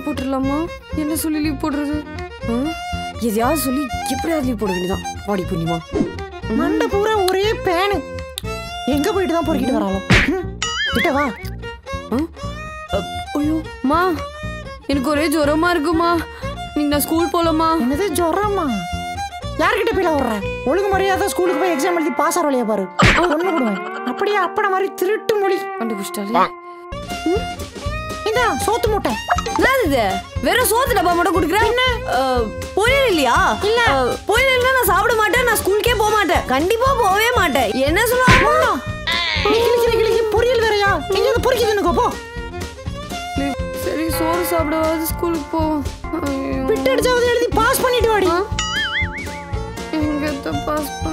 போட்டுடலாமா என்ன சொல்லி லீவ் போடுறது ஆ? எதையாவது சொல்லி எப்படியாவது லீவ் போட வேண்டியதான் வாடி புண்ணியமா மண்டை பூரா ஒரே பேனு எங்க போயிட்டு தான் பொறுக்கிட்டு வராளோ ம், கிட்ட வா அ, ஐயோ மா எனக்கு ஒரே ஜுரமா இருக்குமா நீங்க நான் ஸ்கூல் போலாமா என்னது ஜுரமா யார்கிட்ட போயில வர்ற ஒழுங்கு மரியாதை ஸ்கூலுக்கு போய் எக்ஸாம் எழுதி பாஸ் ஆகிற வழியா பாரு ஒண்ணு கொடுவேன் அப்படியே அப்பட மாதிரி திருட்டு மொழி கண்டுபிடிச்சிட்டாலே இந்த சோத்து மூட்டை என்னது இது வெறும் சோத்து டப்பா மட்டும் குடுக்குறேன் பொரியல் இல்லையா இல்ல பொரியல் இல்லைன்னா நான் சாப்பிட மாட்டேன் நான் ஸ்கூலுக்கே போக மாட்டேன் கண்டிப்பா போகவே மாட்டேன் என்ன சொல்லுவாங்க நீ கிழிக்கிற கிழிக்கி பொரியல் வேறையா நீங்க வந்து பொறுக்கி தின்னுக்கோ போ சரி சோறு சாப்பிடவாது ஸ்கூலுக்கு போ ஐயோ. விட்டு அடிச்சாவது எழுதி பாஸ் பண்ணிட்டு வாடி எங்க பாஸ்